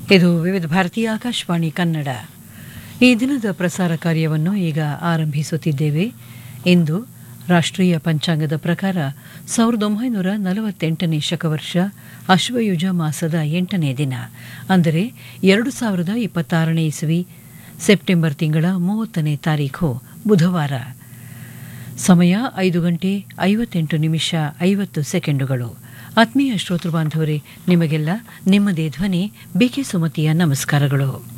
ಇದು ವಿವಿಧ ಭಾರತೀಯ ಆಕಾಶವಾಣಿ ಕನ್ನಡ ಈ ದಿನದ ಪ್ರಸಾರ ಕಾರ್ಯವನ್ನು ಈಗ ಆರಂಭಿಸುತ್ತಿದ್ದೇವೆ ಇಂದು ರಾಷ್ಟ್ರೀಯ ಪಂಚಾಂಗದ ಪ್ರಕಾರ ಸಾವಿರದ ಒಂಬೈನೂರ ನಲವತ್ತೆಂಟನೇ ಶಕವರ್ಷ ಅಶ್ವಯುಜ ಮಾಸದ ಎಂಟನೇ ದಿನ ಅಂದರೆ ಎರಡು ಸಾವಿರದ ಇಪ್ಪತ್ತಾರನೇ ಇಸವಿ ಸೆಪ್ಟೆಂಬರ್ ತಿಂಗಳ ಮೂವತ್ತನೇ ತಾರೀಖು ಬುಧವಾರ ಸಮಯ ಐದು ಗಂಟೆ ಐವತ್ತೆಂಟು ನಿಮಿಷ ಐವತ್ತು ಸೆಕೆಂಡುಗಳು ಆತ್ಮೀಯ ಶ್ರೋತೃ ಬಾಂಧವರೇ ನಿಮಗೆಲ್ಲ ನಿಮ್ಮದೇ ಧ್ವನಿ ಬಿಕೆ ಸುಮತಿಯ ನಮಸ್ಕಾರಗಳು